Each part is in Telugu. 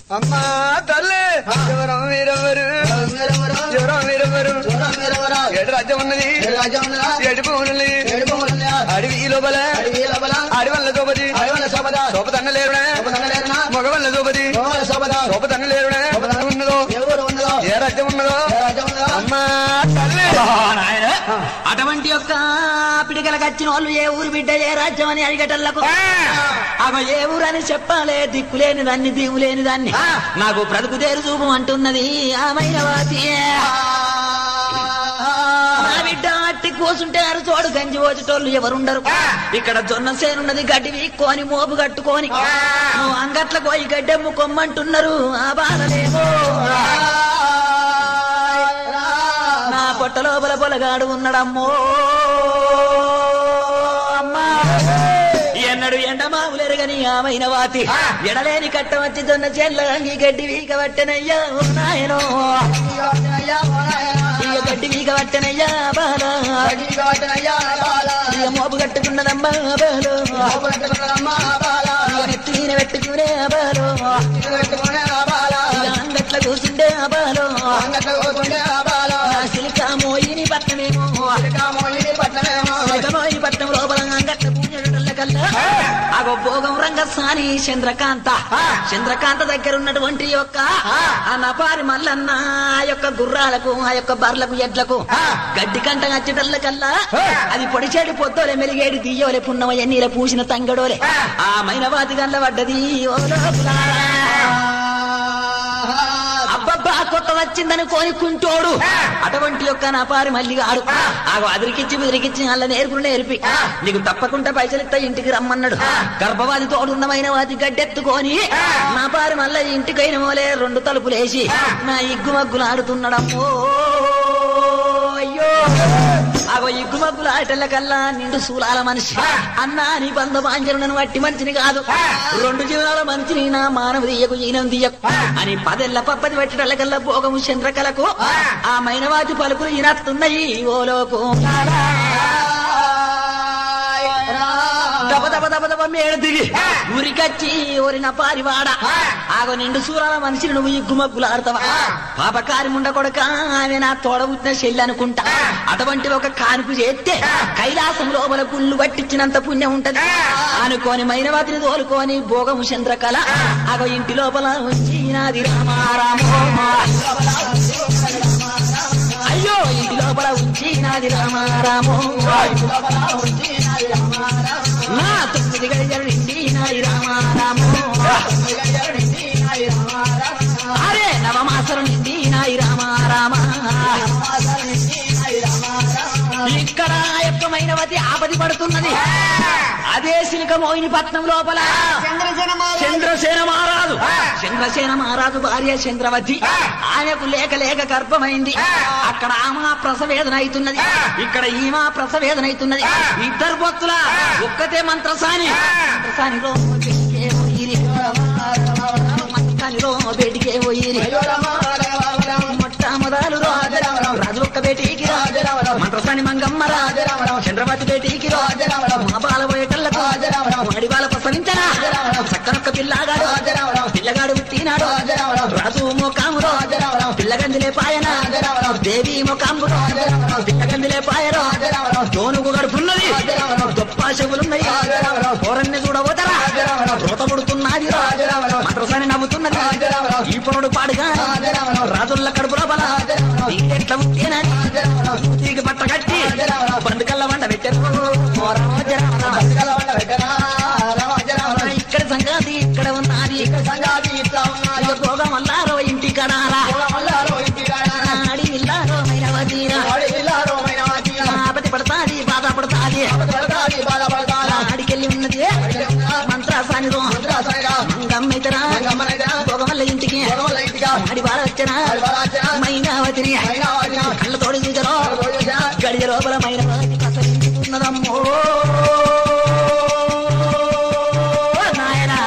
అమ్మా తల్లి ఎవరం వీరెవరు ఎవరం వీరెవరు ఏడు రాజ్యం ఉన్నది ఏడు భూములు అడవి లోపల అడవల్ల దోపది సోపతన్న లేరుడా మగవల్ల దోపది సోపతన్న లేరుడా ఉన్నదో ఏ రాజ్యం ఉన్నదో అమ్మా తల్లి నాయన అటువంటి యొక్క పిడికలకు వచ్చిన వాళ్ళు ఏ ఊరు బిడ్డ ఏ రాజ్యం అని అడిగటల్లకు అవ ఏ ఊరు అని చెప్పాలే దిక్కులేని దాన్ని దిగులేని దాన్ని నాకు బ్రతుకు తేరు చూపు అంటున్నది ఆ మైనవాతి నా బిడ్డ అట్టి కూసుంటే అరు చోడు గంజి పోచేటోళ్ళు ఎవరుండరు ఇక్కడ జొన్న సేనున్నది గడ్డి వీక్కొని మోపు కట్టుకొని నువ్వు అంగట్ల పోయి గడ్డెమ్ము కొమ్మంటున్నారు ఆ బాధలేమో నా పొట్ట లోపల పొలగాడు ఉన్నాడమ్మో అమ్మా ఎన్నడు ఎండ మావులెరగని ఆమైన వాతి ఎడలేని కట్ట వచ్చి దొన్న చెల్ల అంగి గడ్డి వీక పట్టెనయ్యా ఉన్నాయనో ఇక గడ్డి వీక పట్టెనయ్యా బాలా ఇక మోపు కట్టుకున్నదమ్మా బాలు ఇక నెత్తి మీద పెట్టుకునే బాలు ఇక అంగట్ల కూర్చుండే బాలు నా సిలిక మోయిని పట్టమేమో సిలికమోయిని పట్టం లోపల అంగట్ల పూజల కల్లా అగో భోగం రంగస్వామి చంద్రకాంత చంద్రకాంత దగ్గర ఉన్నటువంటి యొక్క ఆ నపారి మల్లన్న ఆ యొక్క గుర్రాలకు ఆ యొక్క బర్లకు ఎడ్లకు గడ్డి కంట వచ్చేటల్ల కల్లా అది పొడిచేడు పొద్దోలే మెలిగేడు దియ్యోలే పున్నమ ఎన్నీల పూసిన తంగడోలే ఆ మైనవాతి గల్ల పడ్డది ఓ లోపులారా. అబ్బబ్బా కొత్త వచ్చిందని కోనుకుంటోడు అటువంటి యొక్క నా పారి మళ్ళీ ఆడు ఆగో అదిరికిచ్చి బెదిరికిచ్చి అల్ల నేర్పులు నేర్పి నీకు తప్పకుండా పైసలు ఇస్తా ఇంటికి రమ్మన్నాడు గర్భవాది తోడున్నమైన వాటి గడ్డెత్తుకొని నా పారి మళ్ళీ ఇంటికైన మోలే రెండు తలుపులేసి నా ఇగ్గు మగ్గులు ఆడుతున్నాడమ్మో అయ్యో అగో ఇగ్గు మగ్గులు ఆటల కల్లా నిండు శూలాల మనిషి అన్నా నీ బంధ బాంజరులను వట్టి మనిషిని కాదు రెండు జీవనాల మనిషిని నా మానవ దియ్యకు ఈనం దియ్యకు అని పదెల్ల పప్పది పెట్టడల కల్లా భోగము చంద్రకలకు ఆ మైనవాతి పలుకులు ఈనత్తున్నాయి ఓలోకు దబ దబ దబ దబ మేడు దిగి ఉరికచ్చి ఓరిన పారివాడ ఆగో నిండు సూరాల మనిషిని నువ్వు ఈ గుమ్మగ్గులు ఆడతావా పాపకారి ముండ కొడక ఆమె నా తోడ పుట్టిన చెల్లి అనుకుంటా అటువంటి ఒక కానుపు చేస్తే కైలాసం లోపల గుళ్ళు పట్టించినంత పుణ్యం ఉంటది అనుకోని మైనవాతిని తోలుకొని భోగము చంద్రకళ ఆగో ఇంటి లోపల వచ్చి నాది రామారామో అయ్యో ఇంటి లోపల ఉంచి నాది రామారామో నా తొమ్మిది గడియలు నిండి నాది రామారామో అరే నవమాసరం నిండి నాయి రామారామా ఇక్కడ ఆ యొక్క మైనవతి ఆపది పడుతున్నది అదే సిలిక మోయిని పట్నం లోపల చంద్రసేన మహారాజు చంద్రసేన మహారాజు భార్య చంద్రవతి ఆమెకు లేక లేక గర్భమైంది అక్కడ ఆమె ప్రసవేదన అవుతున్నది ఇక్కడ ఈమా ప్రసవేదన అవుతున్నది ఇద్దరు భక్తుల ఒక్కతే మంత్రసాని మంత్రసానిలో బెడికే పోయిరి మంత్రసానిలో బెడికే పోయిరి మొట్టమొదలు రాజు ఒక్క బేటీకి మంత్రసాని మంగమ్మ చంద్రవతి బేటీకి మా బాల పోయేటల్లకు వాడి బాల ప్రసవించరా చక్కనొక్క పిల్లగాడు పిల్లగాడు పుట్టినాడు రాజు మోకామురో పిల్లగందిలే పాయన దేవి మోకాంబురో పిల్లగందిలే పాయరో తోనుగు గడుపున్నది గొప్ప చెవులున్నాయి పోరన్ని చూడబోతరా రోత పుడుతున్నది మంత్రసాని నవ్వుతున్నది ఈ పొరుడు పాడుగా రాజుల్ల కడుపు లోపల ఎట్లా ఉంటేనని తీగి పట్ట కట్టి బండుకల్ల వంట పెట్టారు ఇక్కడ సంగతి ఇక్కడ ఉన్నది ఇక భోగం వల్లారో ఇంటి కడారా ఆడి విల్లారో మైనవతీరా ఆపతి పడతాది బాధ పడతాది ఆడికెళ్ళి ఉన్నది మంత్రాసానిలో గమ్మైతరా భోగం వల్ల ఇంటికి ఆడి బాధ వచ్చరా మైనావతిని కళ్ళ తోడి చూచరో గడియ లోపల మైనవతి కసరించుతున్నదమ్మో నాయనా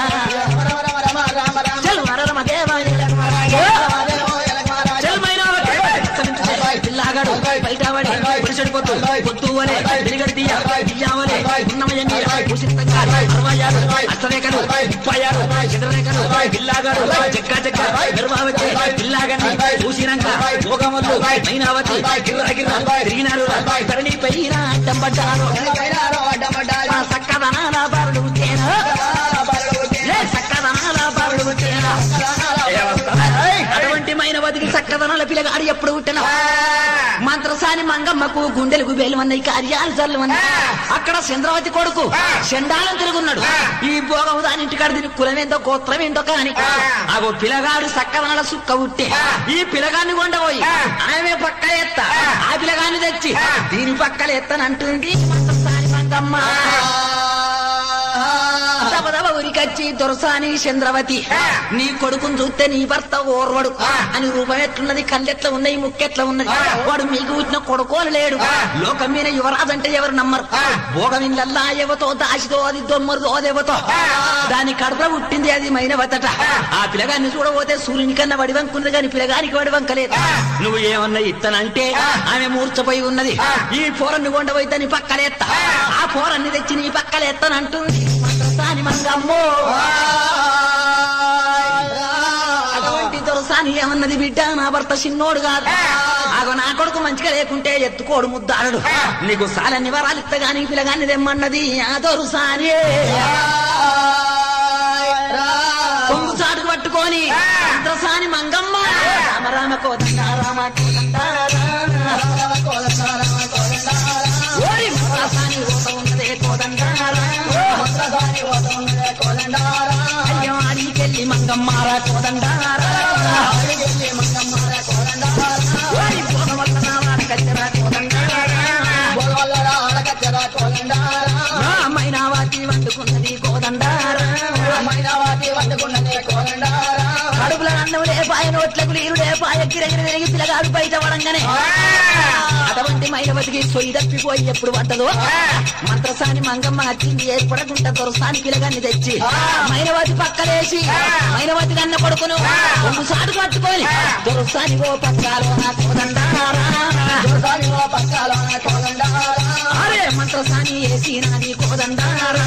చల్ వరరమ దేవాయ చల్ మైనావతి పిల్లగాడు బయట పడి పొత్తు పొత్తు వలే వెలుగడి తీయ తీయావలే ఉన్నమయండి ఉచితంగా అరవయాలు అష్టరేఖలు ముప్పయాలు చంద్రరేఖలు పిల్లాగాడు చెక్క చెక్క గర్భావతి పిల్లాగని చూసినాక భోగములు మైనావతి గిర్ర గిర్ర తిరిగినారు ధరణి పైన అడ్డంపడ్డారు ఆ సక్కదనాల బారుడు తేనా లే సక్కదనాల బారుడు తేనా అటువంటి మైనవతికి సక్కదనాల పిల్లగాడు ఎప్పుడు పుట్టిన మంత్రసాని మంగమ్మకు గుండెలకు వేలుమన్నాయి కార్యాలు చల్లమన్నాయి అక్కడ చంద్రవతి కొడుకు చండాలం తిరుగున్నాడు ఈ భోగం దాని ఇంటికాడ దీని కులమేందో గోత్రం ఏంటో కాని అగో పిల్లగాడు సక్కదనాల సుక్క ఉట్టే ఈ పిల్లగాన్ని కొండపోయి ఆమె పక్క ఎత్త ఆ పిల్లగాన్ని తెచ్చి దీని పక్కల ఎత్తనంటుంది మంత్రసాని మంగమ్మ దబదబ ఉరికచ్చి దొరసాని చంద్రవతి నీ కొడుకుని చూస్తే నీ భర్త ఓర్వడు అని రూపం ఎట్లున్నది కళ్ళెట్లా ఉన్నాయి ముక్కెట్లా ఉన్నది వాడు మీకు పుట్టిన కొడుకోలు లేడు లోకం మీద యువరాజు అంటే ఎవరు నమ్మరు భోగమిల్లల్లా ఎవతో దాసితో అది దొమ్మరుదో అదేవతో దాని కడుపులో పుట్టింది అది మైనవతట ఆ పిల్లగాన్ని చూడబోతే సూర్యుని కన్నా వడివంకున్నది కానీ పిల్లగానికి వడివంకలేదు నువ్వు ఏమన్నా ఇత్తనంటే ఆమె మూర్చపోయి ఉన్నది ఈ పోరన్ని కొండపోయి దాని పక్కలేత్త ఆ పోరన్ని తెచ్చి నీ పక్కలేత్తనంటుంది మంత్రసాని మంగమ్మో అటువంటి దొరసాని ఏమన్నది బిడ్డ నా భర్త చిన్నోడు కాదు ఆగో నా కొడుకు మంచిగా లేకుంటే ఎత్తుకోడు ముద్దాడు నీకు సాలన్ని వరాలు ఇత్తగాని పిల్లగాని తెమ్మన్నది ఆ దొరసాని కొంగు చాటుకు పట్టుకొని మంత్రసాని మంగమ్మ రామ రామ కోదండ రామ ఓరి మంత్రసాని ఓట ఉన్నదే కోదండ అయ్యో అడికెళ్ళి మంగమ్మారా కోదండారా ఓరి పోగవల్ల వాడ కచ్చరా కోదండారా నా మైనావాతి వండుకున్నది కోదండారా కడుపుల అన్నం లేపాయ నోట్లకు నీరు లేపాయ గిరగిరి తిరిగి పిల్లగాడు బయట పడంగానే అటువంటి మైనవతికి సొయ్యి తప్పిపోయి ఎప్పుడు పడ్డదో మంత్రసాని మంగమ్మ వచ్చింది ఏర్పడకుండా దొరసాని పిల్లగాన్ని తెచ్చి మైనవతి పక్కలేసి మైనవతి కన్న కొడుకును ఒంగు సాటు పట్టుకొని దొరసాని ఓ పక్కాలో నా కోదండారా అరే మంత్రసాని వేసి నాది కోదండారా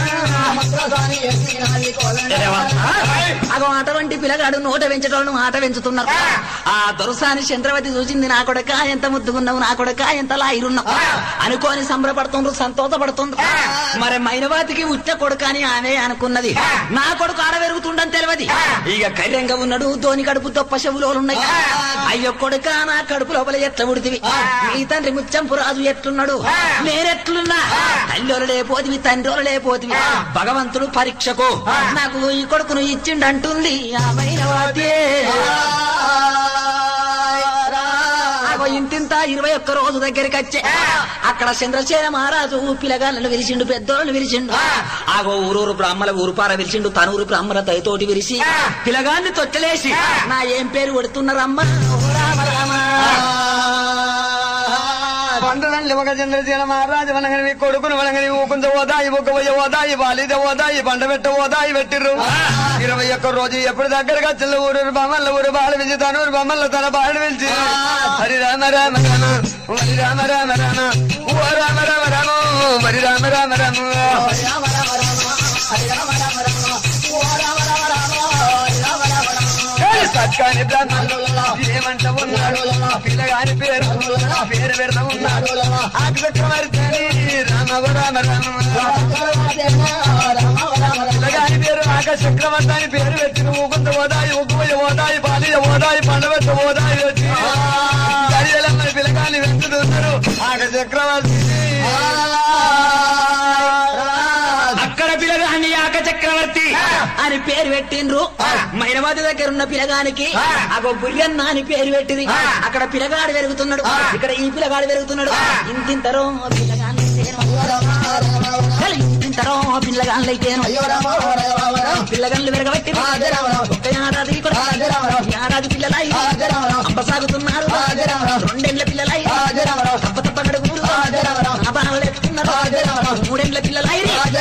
అగో అటువంటి పిల్లగాడు నోట పెంచటోళ్ళు ఆట పెంచుతున్నారు ఆ దొరసాని చంద్రవతి చూసింది నా కొడక ఎంత ముద్దుగున్నావు నా కొడక ఎంత లాయిరున్నావు అనుకోని సంబరపడుతుండ్రు సంతోషపడుతుండ్రు మరి మైనవాతికి ఉచ్చ కొడుక అని ఆమె అనుకున్నది నా కొడుకు ఆడ పెరుగుతుండని తెలియదు ఇక కర్యంగా ఉన్నాడు ధోని కడుపు తొప్ప చెవులోలున్నాయి అయ్యో కొడుక నా కడుపు లోపల ఎట్ల ఉడితివి నీ తండ్రి ముచ్చంపు రాజు ఎట్లున్నాడు నేనెట్లున్నా తల్లి లేపోతివి తండ్రి లేపోతివి భగవంతుడు పరీక్షకు నాకు ఈ కొడుకును ఇచ్చిండంటుంది ఆ మైనవాతే ఆగో ఇంతింత ఇరవై ఒక్క రోజు దగ్గరికి వచ్చే అక్కడ చంద్రసేన మహారాజు పిలగాళ్ళను విరిచిండు పెద్దోళ్ళను విరిచిండు ఆగో ఊరూరు బ్రాహ్మల ఊరుపార విరిచిండు తనూరు బ్రాహ్మణ దయతోటి విరిసి పిలగాన్ని తొట్టలేసి నా ఏం పేరు కొడుతున్నారమ్మా ఓ రామ రామ పంటలండి ఒక చంద్రశీల మహారాజు వనగని మీ కొడుకును వనగని ఊకుంత ఓదాయి ఒక పోయి ఓదాయి బాలిద ఓదాయి పంట పెట్ట ఓదాయి పెట్టిర్రు ఇరవై ఒక్క రోజు ఎప్పుడు దగ్గరగా చిల్ల ఊరు బొమ్మల ఊరు బాల పిలిచి తనూరు బొమ్మల తన బాలు పిలిచి హరి రామ రామ రామ హరి రామ రామ రామ ఓ రామ రామ రామ హరి రామ రామ రామ సత్కాని బ్రహ్మలు ఏమంట ఉన్నాడు పిల్లగాని పేరు పేరు పెడతా ఉన్నాడు ఆకు చక్రవర్తి రామ రామ రామ పిల్లగాని పేరు ఆక చక్రవర్తి అని పేరు పెట్టి ఊకుంత ఓదాయి ఉగ్గుపోయి ఓదాయి పాలి ఓదాయి పండబెట్ట ఓదాయి వచ్చి గడియలమ్మ పిల్లగాని వెంచుతున్నారు ఆక చక్రవర్తి అక్కడ పిల్లగాన్ని యాక చక్రవర్తి అని పేరు పెట్టిండ్రు మైనవాది దగ్గర ఉన్న పిల్లగానికి అగో బుర్రన్న అని పేరు పెట్టింది అక్కడ పిల్లగాడు పెరుగుతున్నాడు ఇక్కడ ఈ పిల్లగాడు పెరుగుతున్నాడు ఇంతింతరో పిల్లగాళ్ళైతేను ఇంతింతరో పిల్లగాళ్ళైతేను పిల్లగాళ్ళు పెరగబట్టి ఒక్క ఏడాది కూడా ఏడాది పిల్లలై అంబ సాగుతున్నారు రెండేళ్ల పిల్లలై తప్ప తప్ప నడుగురు ఆభరణాలు ఎత్తుకున్నారు మూడేళ్ల పిల్లలై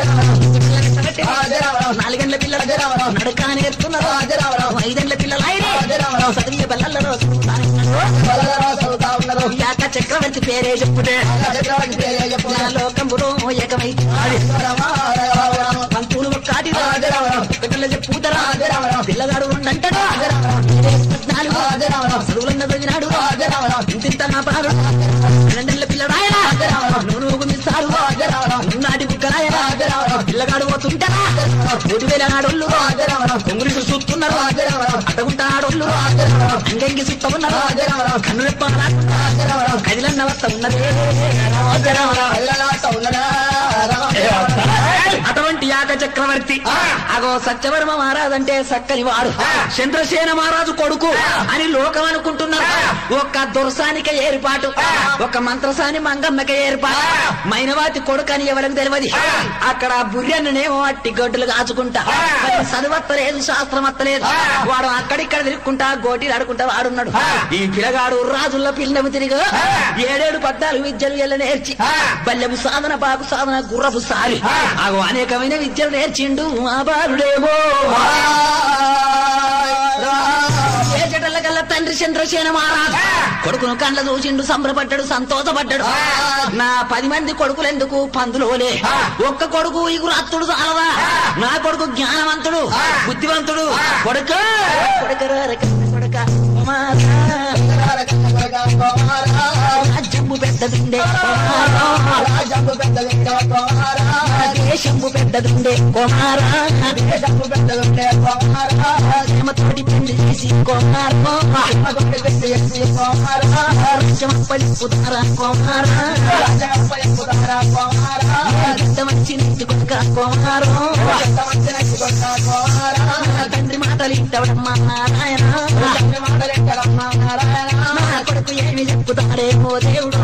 నాలుగేళ్ల పిల్లలు నడకాని ఎత్తున్నారు ఐదేళ్ల పిల్లలై చదివే బల్లల్లో యాక చక్రవర్తి చక్రవర్తి పేరే చెప్పుతే నా లోకంబులో ఏకమైతే పంతులు ఒక్కటి ఒకటిలో చెప్పుతారా పిల్లగాడు రెండంటాడు పద్నాలుగు చదువులన్న చదివినాడు ఇంతింత నా పాడు రెండేళ్ల పిల్లడాయన నువ్వు నువ్వు గుందిస్తాడు నాటి బుక్కరాయన పిల్లగాడు పోతుంటారా మూడు వేల ఆడోళ్ళు కొంగులు చూస్తున్నారు అట్టగుంటా ఆడోళ్ళు అంగంగి సుత్త ఉన్నారు కన్ను రెప్ప కదిలన్న వస్త ఉన్నది అటువంటి యాక చక్రవర్తి అగో సత్యవర్మ మహారాజు అంటే సక్కని వాడు చంద్రసేన మహారాజు కొడుకు అని లోకం అనుకుంటున్నారు ఒక్క దుర్సానిక ఏర్పాటు ఒక మంత్రసాని మంగమ్మక ఏర్పాటు మైనవాతి కొడుకు అని ఎవరికి తెలియదు అక్కడ బుర్రెన్నేమో అట్టి గొడ్డులు కాచుకుంటా మరి చదువత్తలేదు శాస్త్రం అత్తలేదు వాడు అక్కడిక్కడ తిరుక్కుంటా గోటీలు ఆడుకుంటా వాడున్నాడు ఈ పిల్లగాడు రాజుల్లో పిల్లము తిరిగి ఏడేడు పద్నాలుగు విద్యలు ఎల్ల నేర్చి బల్లెము సాధన బాగు సాధన గుర్రపు సారి ఆగో అనేకమైన విద్యలు నేర్చిండు ఆ బాలుడేమో ఏచటల్ల కల్లా తండ్రి చంద్రసేన మహారాజు కొడుకును కండ్ల చూసిండు సంబరపడ్డాడు సంతోషపడ్డాడు నా పది మంది కొడుకులు ఎందుకు పందులోలే ఒక్క కొడుకు ఇగురు అత్తుడు చాలదా నా కొడుకు జ్ఞానవంతుడు బుద్ధివంతుడు కొడుక కొడుకరా రకం కొడుక కుమారా. రాజ్యము పెద్దదుండే దేశము పెద్దదుండే కుమారా ప్రేమతోటి పెళ్లి చేసి కుమారా రాజ్యం పలుకుతారా కుమారా పెద్ద మంచి నీతి కొడుక కుమారా తండ్రి మాటలు ఇంటవడమ్మా నారాయణ నా కొడుకు ఏమి చెప్పుతాడేమో దేవుడు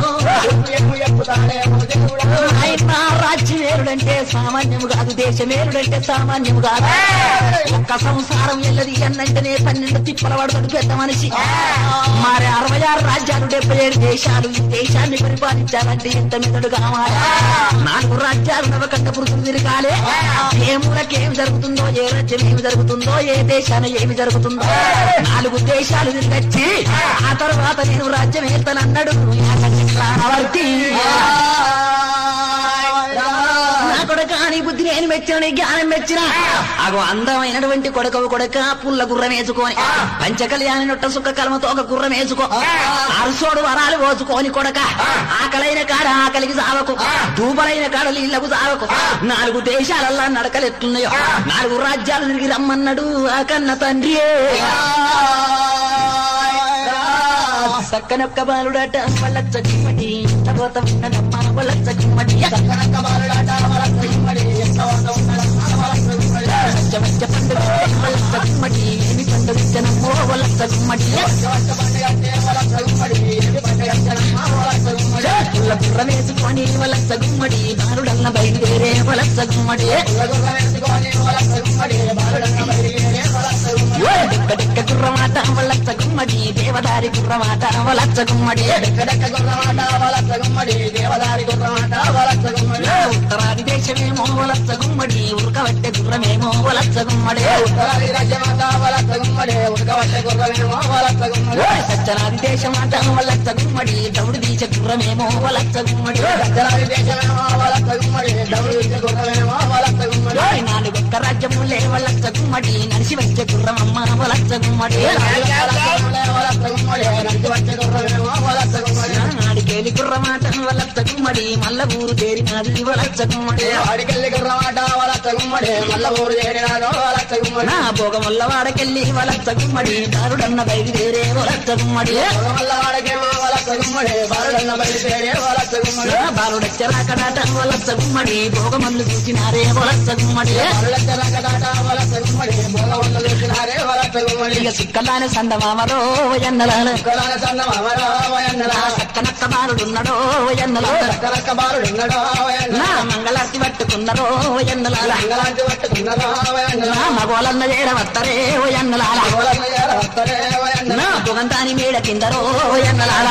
ఆయన రాజ్యమేరుడంటే సామాన్యము కాదు దేశమేరుడంటే సామాన్యము కాదు ఒక్క సంసారం వెళ్ళది అన్నంటనే పన్నెండు తిప్పల పడుతుంది పెద్ద మనిషి మరి అరవై ఆరు రాజ్యాలు డెబ్బై ఏడు దేశాలు ఈ దేశాన్ని పరిపాలించాలంటే ఎంత మెదడు కావాలి నాలుగు రాజ్యాలు నవకంట పురుషులు తిరగాలి ఏ మూలకేమి జరుగుతుందో ఏ రాజ్యం ఏమి జరుగుతుందో ఏ దేశాన ఏమి జరుగుతుందో నాలుగు దేశాలు తిరిగచ్చి ఆ తర్వాత నేను రాజ్యం వెళ్తానన్నాడు చక్రవర్తి నా కొడక నీ బుద్ధి నేను మెచ్చిన నీ జ్ఞానం మెచ్చిన అగో అందమైనటువంటి కొడకవు కొడక పుల్ల గుర్రం వేసుకొని పంచ కళ్యాణి నొట్ట సుక్క కలమతో ఒక గుర్రం వేసుకో అరసోడు వరాలు పోసుకొని కొడక ఆకలైన కాడ ఆకలికి సావకు దూపలైన కాడ నీళ్లకు సావకు నాలుగు దేశాలల్లా నడకలెత్తున్నాయో నాలుగు రాజ్యాలు తిరిగి రమ్మన్నాడు ఆ కన్న తండ్రి సక్కనొక్క బాలుడట వాళ్ళ చచ్చిమటి తర్వాత ఉన్నదమ్మ వాళ్ళ చచ్చిమటి పంచ పండుగ వాళ్ళ చచ్చిమటి ఏమి పండుగ జనమో వాళ్ళ చచ్చిమటి పుల్ల బుర్ర వేసుకొని వాళ్ళ చగుమ్మడి బాలుడల్ల బయలుదేరే వాళ్ళ చగుమ్మడి డెక్క డెక్క గుర్రమాట వాళ్ళ చగుమ్మడి దేవదారి గుర్రమాట వాళ్ళ చగుమ్మడి ఉత్తరాది దేశమేమో వాళ్ళ చగుమ్మడి ఉరకబట్టే గుర్రమేమో వాళ్ళ చగుమ్మడి సజ్జనాది దేశమాట వాళ్ళ చగుమ్మడి దౌడు దీచ గుర్రమేమో వాళ్ళ చగుమ్మడి నాలుగొక్క రాజ్యములే వాళ్ళ చగుమ్మడి నడిచి వచ్చే గుర్రమమ్మ వాళ్ళ చగుమ్మడి నాడికేలి గుర్రమాట వాళ్ళ చగుమ్మడి మల్ల ఊరు చేరినది వాళ్ళ చగుమ్మడి నా భోగం వల్ల వాడకెళ్ళి వాళ్ళ చగుమ్మడి దారుడన్న బయలుదేరే వాళ్ళ చగుమ్మడి నా బాలుడచ్చరాకడాట వాళ్ళ చగుమ్మడి భోగమల్లు చూసినారే వాళ్ళ చగుమ్మడి ఇక సుక్కలాని సందమామలో ఎన్నలాల నా సక్కనక్క బాలుడున్నడో ఎన్నలాల నా మంగళార్తి పట్టుకున్నరో ఎన్నలాల నా మగోలన్న చేరవత్తరే ఓ ఎన్నలాల నా పొగంతాని మేడ కిందరో ఓ ఎన్నలాల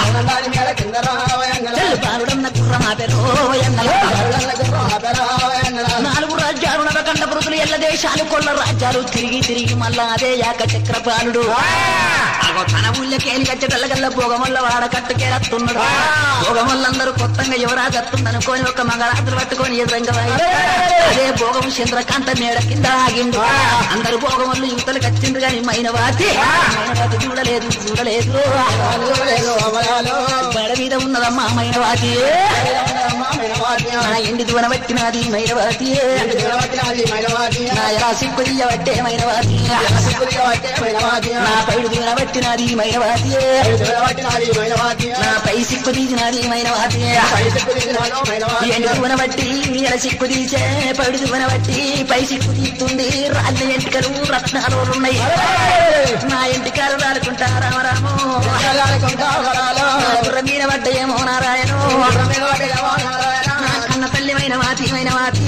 చెల్లు బాలుడన్న కుర్రమాపెరో ఓ ఎన్నలాల నాలుగు రాజ్యాలు నడక కండ పురుతులు ఎల్ల దేశాలు కొల్ల రాజ్యాలు తిరిగి తిరిగి మళ్ళా అదే యాక చక్రపాలుడు అగో తన ఊళ్ళకేని గచ్చటల్లగల్ల భోగమల్ల వాడ కట్టుకేరత్తున్నాడు భోగమల్లందరూ కొత్తగా యువరాజు వస్తుందనుకోని ఒక మంగళాతులు పట్టుకొని ఎదురంగా వాయి. అదే భోగం చంద్రకాంత మేడ కింద ఆగిండు అందరు భోగమల్లు యువతలు కచ్చిండ్రు గాని మైనవాతి మైనవాతి చూడలేదు చూడలేదు బడ మీద ఉన్నదమ్మా మైనవాతి నా ఎండి దువన పట్టినది మైనవాతి నా ఎలా సిక్కుదియ్య పట్టే మైనవాతి నా పైడు దువన పట్టినది మైనవాతి నా పై సిక్కు తీసినది మైనవాతి ఎండు దువన బట్టి ఎలా సిక్కు తీసే పైడు దువన బట్టి పై సిక్కు తీస్తుంది రాళ్ళ ఎంటికలు రత్నాలు ఉన్నాయి నా ఎంటికలు రాలుకుంటా రామరాము నా గుర్ర మీద పడ్డయేమో నారాయణు నా కన్న తల్లి మైనవాతి మైనవాతి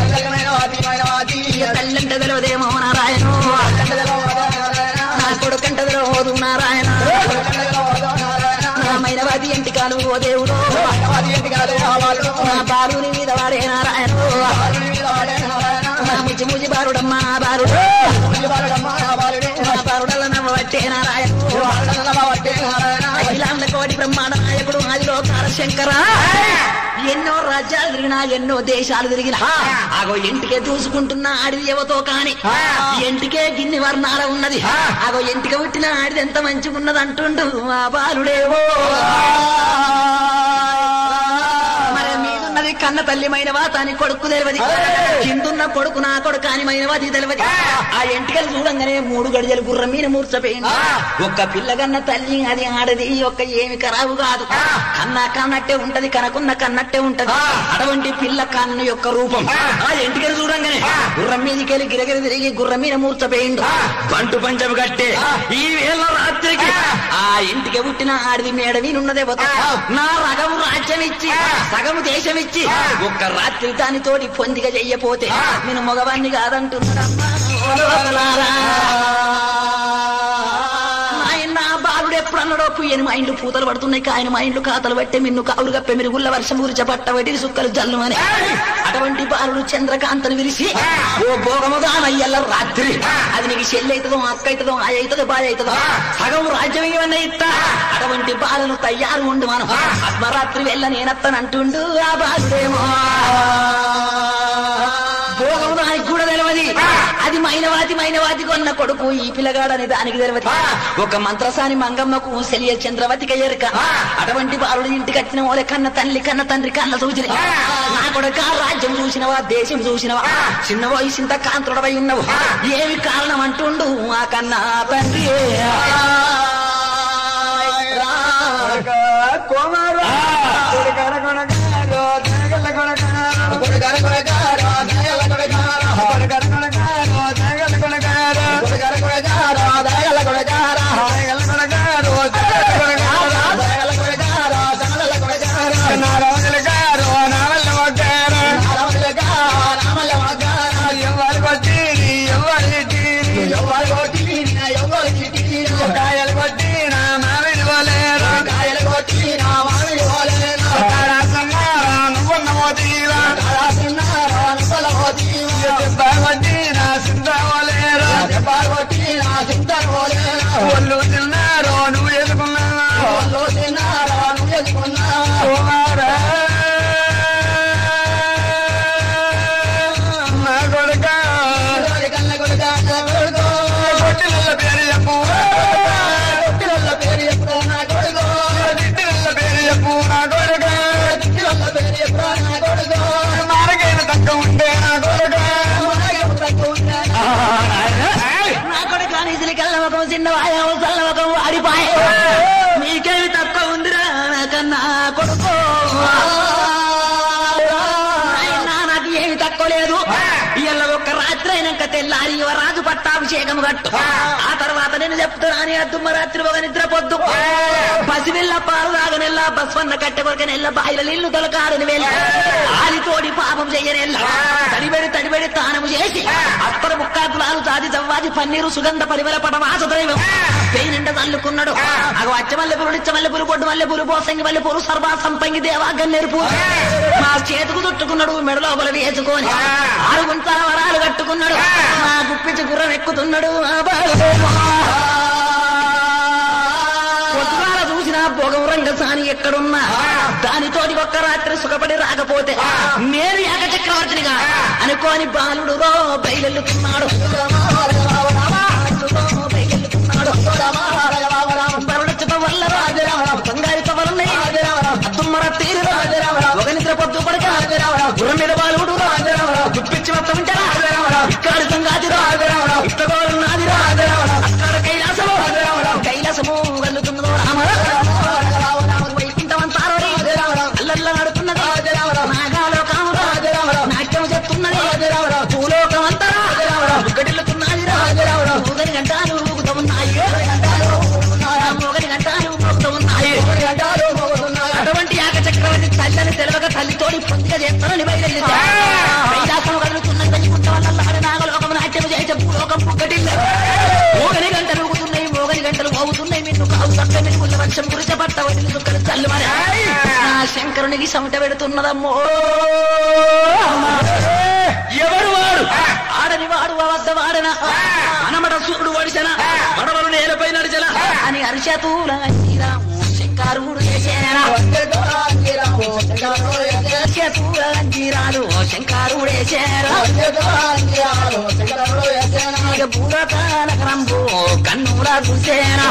ఇక తల్లంట తెలవదేమో నారాయణు నా కొడుకంట తెలవదు నారాయణ నా మైనవాది ఎంటికాలు ఓ దేవుడు నా బాలుని మీద వాడే నారాయణ నా ముచి ముచి బారుడమ్మా బారుడు నా బారుడల నవ్వబట్టే నారాయణ అఖిలాండ కోటి బ్రహ్మాండ నాయకుడు ఆదిలో శంకర ఎన్నో రాజ్యాలు తిరిగినా ఎన్నో దేశాలు తిరిగినా ఆగో ఇంటికే దూసుకుంటున్న ఆడిది ఎవతో కాని ఇంటికే గిన్ని వర్ణాల ఉన్నది ఆగో ఇంటికి పుట్టిన ఆడిది ఎంత మంచిగా ఉన్నది అంటుండు ఆ బాలుడేవో మరి మీదున్నది కన్న తల్లి మైనవా తాని కొడుకు తెలియదు కిందున్న కొడుకు నా కొడుకు అని మైనవాది తెలియదు ఆ ఎంటికలు చూడంగానే మూడు గడిజలు గుర్రం మీద మూర్చపోయింది ఒక్క పిల్లగన్న తల్లి అది ఆడది ఒక్క ఏమి ఖరాబు కాదు కన్నా కన్నట్టే ఉంటది కనకున్న కన్నట్టే ఉంటది అటువంటి పిల్ల కన్ను యొక్క రూపం ఆ ఎంటికలు చూడంగానే గుర్రం మీదకి వెళ్ళి గిరగిర తిరిగి గుర్రం మీద మూర్చపోయిండు పంటు పంచము కట్టే ఈ వేళ రాత్రికి ఆ ఇంటికి పుట్టిన ఆడిది మేడ మీనున్నదే పోతా నా రగము రాజ్యం ఇచ్చి సగము దేశం ఇచ్చి ఒక్క రాత్రి దానితోటి పొందిక చెయ్యపోతే నేను మగవాణ్ణి కాదంటున్నాడమ్మా ఓ లోకలారా. ఆయన బాలుడు ఎప్పుడు అన్నాడో పుయ్యని మా ఇండ్లు పూతలు పడుతున్నాయి ఆయన మా ఇండ్లు కాతలు పట్టే మిన్ను కావులు గప్పే మిరుగుళ్ళ వర్షం గురిచ పట్ట వడ్డీ సుక్కలు జల్లు అని అటువంటి బాలుడు చంద్రకాంతను విరిసి ఓ భోగముదానయ్యల్ల రాత్రి అది నీకు చెల్లి అవుతుందో అక్క అవుతుందో ఆ అవుతుందో బాయ్ అవుతుందో సగం రాజ్యం ఏమన్నా ఇస్తా అటువంటి బాలను తయారు ఉండు మనం అర్ధరాత్రి వెళ్ళ నేనత్తనంటుండు ఆ బాలుడేమో భోగం దానికి కూడా తెలియదు అది మైనవాతి మైనవాతి కొన్న కొడుకు ఈ పిల్లగాడని దానికి తెలియదు ఒక మంత్రసాని మంగమ్మకు సెలియ చంద్రవతికి ఎరుక అటువంటి బాలుడు ఇంటికి వచ్చిన వాళ్ళ కన్న తల్లి కన్న తండ్రి కన్న చూసిన నా కొడుక రాజ్యం చూసినవా దేశం చూసినవా చిన్న వయసు ఇంత కాంతుడవై ఉన్నవు ఏమి కారణం అంటుండు ఆ కన్న తండ్రి కోమారు కొడుకర కొడకారు తెగల కొడకారు కొడుకర కొడకారు తెగల కొడకారు కొడుకర కొడకారు తెగల కొడకారు కొడుకర కొడకారు తెగల కొడకారు తెగల కొడకారు తెగల కొడకారు తెగల కొడకారు నారవల గారు నావల్ల వగారు నారవల గారు నావల్ల వగారు ఎవరు కొట్టిరి ఎవరు తీరి ఎవరు కొట్టిరి ఎవరు తీరి కాయలు కొట్టిన మామిడి పోలేరు కాయలు కొట్టిన మామిడి పోలేరు కారాసన్నారా నువ్వు తీరా కారాసన్నారా నువ్వు తీరా దెబ్బ కొట్టిన సింత పోలేరు దెబ్బ కొట్టిన సింత పోలేరు ఒళ్ళు తిన్నారో నువ్వు ఎదుకున్నావా ఒళ్ళు తిన్నారో నువ్వు ఎదుకున్నావా నా కొడుక కొట్టిల పేరు చెప్పు కొట్టిల పేరు చెప్పు నా కొడుకు తిట్టిల పేరు చెప్పు నా కొడుక తిట్టిల పేరు చెప్పు నా కొడుకు మారగైన తక్కువ ఉంటే నా కొడుక తక్కువ ఉంటే నా కొడుకు నీతిని కళ్ళ చిన్న వాయా చల్ల ఒక వాడిపాయ మీకేమి తక్కువ ఉందిరా నాకన్నా కొడుకు నాయనా, నాకు ఏమి తక్కువ లేదు ఇవాళ ఒక్క రాత్రి అయినాక తెల్లారి యువరాజు పట్టాభిషేకం కట్టు ఆ తర్వాత నేను చెప్తున్నాను అద్దుమ్మ రాత్రి ఒక నిద్ర పొద్దు పసివిల్ల పాలు తాగనెల్ల బస్వన్న కట్టె కొరకనెల్ల బాయిల నీళ్లు తొలకాడని వెళ్ళ ఆలితోడి పాపం చెయ్యనెల్ల తడిబెడి తడిబెడి తానము చేసి అత్తర ముక్కాకులాలు తాది జవ్వాది పన్నీరు సుగంధ పరిమళ పటవాస దైవం పెయినిండ తల్లుకున్నాడు అగో అచ్చ మల్లెపూరు నిచ్చ మల్లెపూరు పొడ్డు మల్లెపూరు పోసంగి మల్లెపూరు సర్వా సంపంగి దేవా గన్నేరు పూలు మా చేతుకు చుట్టుకున్నాడు మెడలో బల వేసుకొని ఆరు గుంతల వరాలు కట్టుకున్నాడు మా గుప్పించి గుర్రం ఎక్కుతున్నాడు ఆ బాలు. పొద్దుగాల చూసిన భోగం రంగసాని ఎక్కడున్నా దానితోటి ఒక్క రాత్రి సుఖపడి రాకపోతే నేను ఏక చక్రవర్తినిగా అనుకోని బాలుడు రో బయలుతున్నాడు బరుడచ్చట వల్ల బంగారిత వలన అత్తుమ్మర తీరు ఒక నిద్ర పొద్దు పడక గుర్రం మీద బాలుడు గుప్పించి మొత్తం ఉంటారా ఇక్కడ సంగాతి ఇట్టగోలు నాది అక్కడ కైలాసము కైలాసము వెళ్తున్నదో రామ వైకుంఠమంతారో అల్లల్ల నడుతున్నది నాగాలో కామురా నాట్యం చెప్తున్నది భూలోకం అంతరా గడిల్లుతున్నది మూగని గంటాలు ఊగుతూ ఉన్నాయి మూగని గంటాలు ఊగుతూ ఉన్నాయి అటువంటి యాక చక్రవర్తి తల్లని తెలవక తల్లితోడి పొందిక చేస్తానని బయలుదేరి కైలాసం కదులుతున్నది వైకుంఠం వల్ల నాగలోకం నాట్యం చేసే భూలోకం పుక్కటిల్ల మోగని గంటలు ఊగుతున్నాయి మోగని గంటలు మోగుతున్నాయి నిన్ను కావు తప్ప మెరుగుల వర్షం గురిచ పట్ట వదిలి దుఃఖలు చల్లు మరి నా శంకరునికి సమట పెడుతున్నదమ్మో ఎవరు వాడు ఆడని వాడు వద్ద వాడనా అనమట సూర్యుడు వడిసన పడవలు నేలపై నడిచన అని అరిచతూల శంకరుడు చేసేనా అరిచతూల అంజీరాలు శంకరుడే చేరా ఇక భూరకాలకరంబు కన్నులా చూసేనా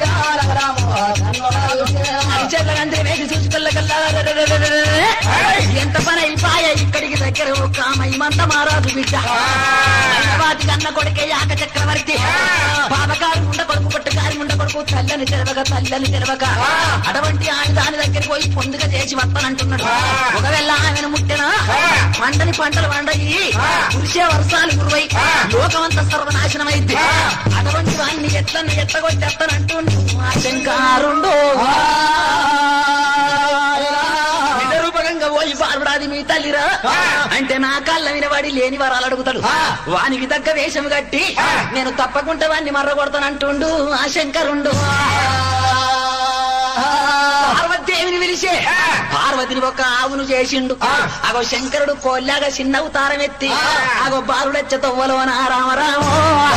చెల్లగంటే వేసి చూసుకెళ్ళకల్లా ఎంత పని అయిపాయ ఇక్కడికి దగ్గర కామయ్యమంత మారాదు బిడ్డ వాటి కన్న కొడుకే యాక చక్రవర్తి బాబకారు ఉండ కొడుకు కొట్టుకారి ఉండ కొడుకు తల్లని తెరవక తల్లని తెరవక అటువంటి ఆయన దాని దగ్గరికి పోయి పొందుగా చేసి వస్తానంటున్నాడు ఒకవేళ ఆమెను ముట్టిన పంటని పంటలు పండయి కురిసే వర్షాలు కురువై లోకమంతా సర్వనాశనమైంది అటువంటి వాడిని ఎట్లని ఎట్టగొట్టేస్తానంటుండు ఆ శంకారుండు నిజరూపకంగా పోయి పార్వడాది మీ తల్లిరా అంటే నా కళ్ళ వినవాడి లేని వరాలు అడుగుతాడు వానికి తగ్గ వేషం కట్టి నేను తప్పకుండా వాడిని మర్ర కొడతానంటుండు ఆ శంకరుండు పార్వతీదేవిని పిలిచే పార్వతిని ఒక ఆవును చేసిండు అగో శంకరుడు కోల్లాగా చిన్న అవతారం ఎత్తి అగో బాలుడచ్చ తవ్వలోన రామరామో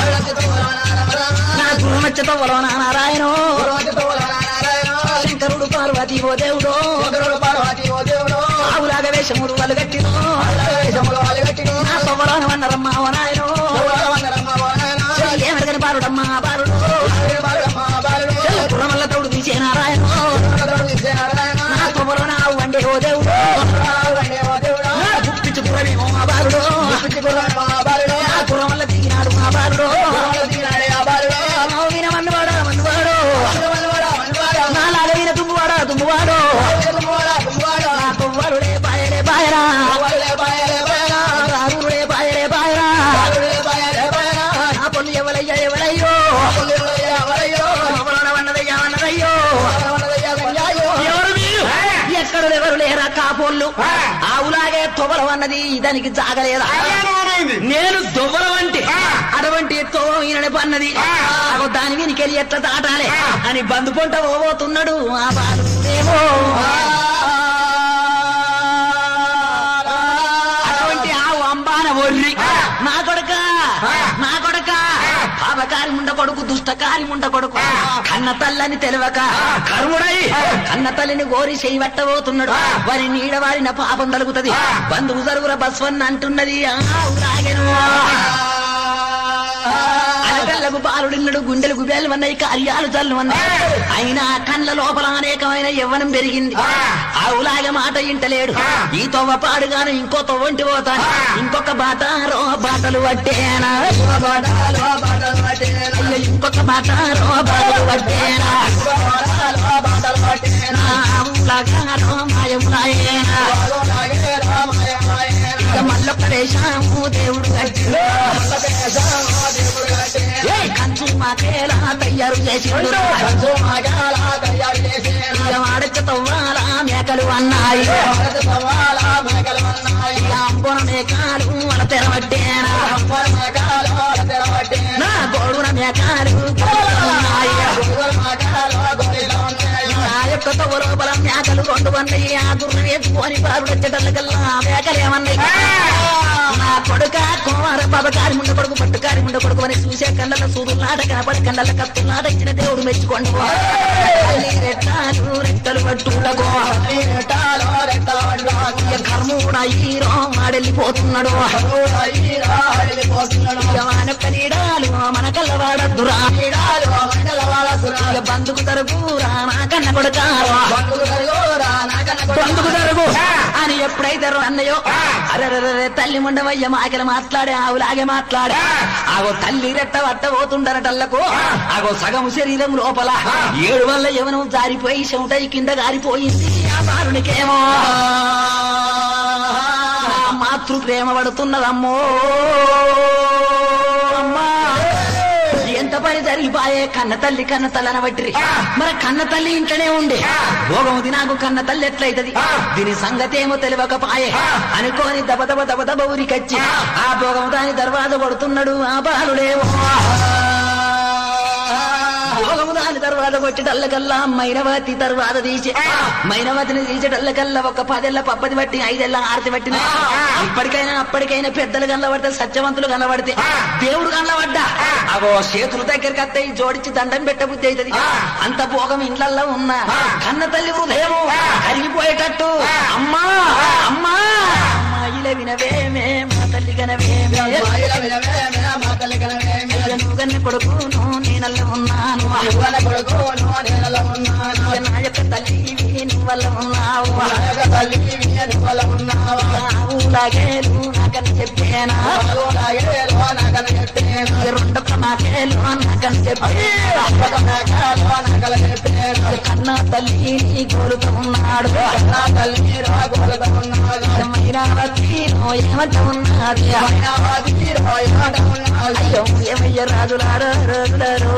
నా గురుమచ్చ తవ్వలోన నారాయణో శంకరుడు పార్వతి ఓ దేవుడో ఆవులాగా వేషములు వాళ్ళు కట్టినో నా తవ్వలోన వన్నరమ్మ ఓ నాయనో ఏమరగని బాలుడమ్మ బాలుడు గుర్రమల్ల తోడు తీసే నారాయణ నా తవ్వలోన ఆవు వండే ఓ దేవుడు నా గుప్పిచ్చు గుర్రమే ఓ మా బాలుడు నా గుర్రమల్ల దిగినాడు మా బాలుడు వినమన్నవాడా మన్నవాడు నాలాగా విన తుమ్మువాడా తుమ్మువాడు నా తువ్వరుడే బాయరే బాయరా రారుడే బాయరే బాయరా నా పొల్లు ఎవలయ్యా ఎవలయ్యో ఎవరన వన్నదయ్యా వన్నదయ్యో ఎవరు మీరు ఎక్కడ ఎవరు లేరా కాపోళ్ళు ఆవులాగే తొగలం అన్నది దానికి జాగలేదా నేను దొవ్వలం అంటే అటువంటి తోయినని పన్నది అగో దాని వెనుకెళ్ళి ఎట్లా దాటాలి అని బంధు పొంట పోబోతున్నాడు ఆ బాలుడేమో అటువంటి ఆవు అంబాన ఒర్రి నా కొడక నా కొడక పాపకారి ముండ కొడుకు దుష్టకారి ముండ కొడుకు కన్న తల్లని తెలవక కరువుడై కన్న తల్లిని గోరి చేయి పట్టబోతున్నాడు వారి నీడ వారిన పాపం తలుగుతుంది బంధువు జరుగుర బస్వన్న అంటున్నది ఆ ఊరాగెను. అలకల్లకు బాలుడిల్లడు గుండెలు గుబేలు ఉన్నాయి కార్యాలు చల్లు ఉన్నాయి అయినా కండ్ల లోపల అనేకమైన యవ్వనం పెరిగింది ఆవులాగే మాట ఇంటలేడు ఈ తొవ్వ పాడుగాను ఇంకో తొవ్వంటి పోతాను ఇంకొక బాట రో బాటలు పట్టేనా అయ్యో, ఇంకొక బాట రో బాటలు పట్టేనా ఆవులాగా రో మాయములాయేనా ఇక మల్లొక్క వేషము దేవుడు కట్టిండు ఏ కంచు మాకేలా తయారు చేసిండు ఇక వాడచ్చ తవ్వాల మేకలు అన్నాయి ఇక అంబున మేకాలు మన తెరవట్టేనా నా గోడున మేకాలు ఉన్నాయి నా యొక్క తవ్వ లోపల మేకలు రెండు ఉన్నాయి ఆ గుర్రం ఎత్తుకొని బారుడు వచ్చేటల్లకల్లా మేకలేమన్నాయి నా కొడుక కుమార బాబకారి ముండ కొడుకు పట్టుకారి ముండ కొడుకు అని చూసే కళ్ళ సూదు నాట కనపడి కళ్ళ కత్తు నాట ఇచ్చిన దేవుడు మెచ్చుకోండి తల్లి రెట్టాలు రెట్టలు పట్టుటకో కర్మూడ హీరో ఆడెళ్ళిపోతున్నాడు మనొక్క నీడాలు మన కళ్ళ వాడద్దురా ఇక బందుకు తరుగురా నా కన్న కొడుకారా బందుకు తరుగు అని ఎప్పుడైతే అన్నయ్యో అరే తల్లి ముండవయ్య మాకెల మాట్లాడే ఆవులాగే మాట్లాడే ఆగో తల్లి రెట్ట వట్ట పోతుండరటల్లకు ఆగో సగం శరీరం లోపల ఏడు వల్ల ఎవను జారిపోయి చెమటై కింద గారిపోయింది ఆ బాలునికేమో మాతృ ప్రేమ పడుతున్నదమ్మో అమ్మా ఎంత పని జరిగిపోయే కన్న తల్లి కన్న తల్లి అనబట్టి మరి కన్న తల్లి ఇంట్లోనే ఉండే భోగముది నాకు కన్న తల్లి ఎట్లయితది దీని సంగతి ఏమో తెలియకపాయే అనుకోని దబ దబ దబ దబ ఊరికొచ్చి ఆ భోగము దాని దర్వాజ కొడుతున్నాడు ఆ బాలుడేమో భోగము దాని తర్వాత కొట్టేటల్లకల్లా మైనవతి తర్వాత తీసే మైనవతిని తీసేటల్లకల్లా ఒక పదేళ్ల పప్పది బట్టి ఐదేళ్ల ఆరతి పట్టిన ఇప్పటికైనా అప్పటికైనా పెద్దలు కనబడితే సత్యవంతులు కనబడితే దేవుడు కనబడ్డా అగో చేతులు దగ్గరికి అత్తయి జోడించి దండం పెట్టబుద్ధి అవుతుంది అంత భోగం ఇండ్లల్లో ఉన్న కన్న తల్లి హృదయము కరిగిపోయేటట్టు అమ్మా అమ్మా అమ్మాయిల వినవేమే మా తల్లి కనవేమే నువ్వు కన్న కొడుకును నేనల్ల ఉన్నాను నా యొక్క తల్లి నువ్వు వల్ల ఉన్నావు ఊలాగేలు నాకని చెప్పేనా రెండొక్క నాకేలు నాకని చెప్పేనా కన్నా తల్లి నీ కోరుతూ ఉన్నాడు మైరావతి ఏమంట ఉన్నది అయ్యో ఏమయ్య రాజులారో రాజులారో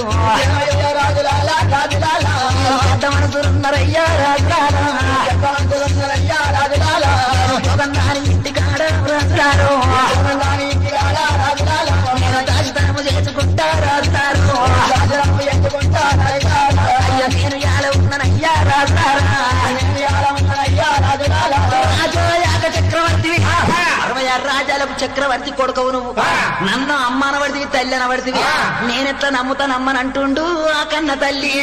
పెద్ద మనసులున్నారయ్యా రాజులారా జగన్నాని ఇంటికాడ రాజులారో నేను దాచితనము చేసుకుంటా రాజులారో అయ్యో నేను యాల ఉన్నానయ్యా రాజులారా రాజోయాక చక్రవర్తివి అరవై ఆరు రాజాలకు చక్రవర్తి కొడుకవు నువ్వు నన్ను అమ్మనబడితివి తల్లి అనబడితివి నేనెట్లా నమ్ముతా నమ్మనంటుండు ఆ కన్న తల్లి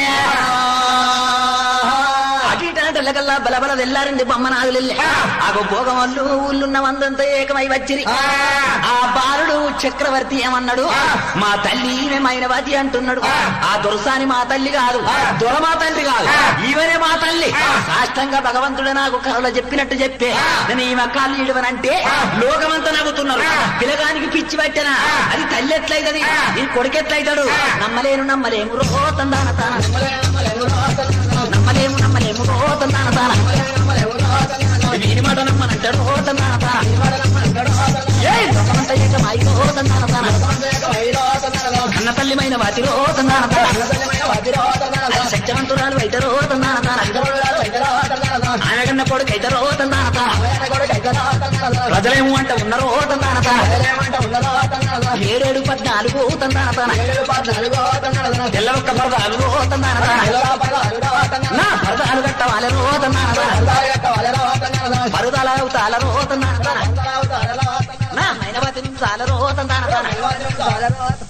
అటు ఇటు అనటల్లకల్లా బలబల వెళ్ళారండి బొమ్మనాదులెళ్ళి ఆగో భోగమల్లు ఊళ్ళున్న మందంతా ఏకమై వచ్చిరి ఆ బాలుడు చక్రవర్తి ఏమన్నాడు మా తల్లి ఈమె మైనవతి అంటున్నాడు ఆ దొరసాని మా తల్లి కాదు దొర మా తండ్రి కాదు ఈమెనే మా తల్లి సాష్టంగా భగవంతుడు నాకు కథలో చెప్పినట్టు చెప్పే నేను ఈ మక్కాలు ఇడవనంటే లోకమంతా నవ్వుతున్నారు పిలగానికి పిచ్చి పట్టినా అది తల్లి ఎట్లయితది ఈ కొడుకు ఎట్లయితాడు నమ్మలేను నమ్మలేము రో తందాన తాన నమ్మలేము నమ్మలేము రో తందాన తాన వీరి మాట నమ్మనంటాడు రో తందాన తాన ఏయ్, లోకమంతా ఏకమై రో తందాన తాన కన్న తల్లిమైన వాటి రో తందాన తాన సత్యవంతురాలు అయితే రో తందాన తాన ఆయనకన్న కొడుకు అయితే రో తందాన తాన ప్రజలేము అంటే ఉన్న రో తందాన తాన ఏడేడు పద్నాలుగు తందాన తాన తెల్ల ఒక్క పరదాలు రో తందాన తాన నా పరదాలు కట్టవాలి రో తందాన తాన పరుదాల తాల రో తందాన తాన నా మైనవతి చాల రో తందాన తాన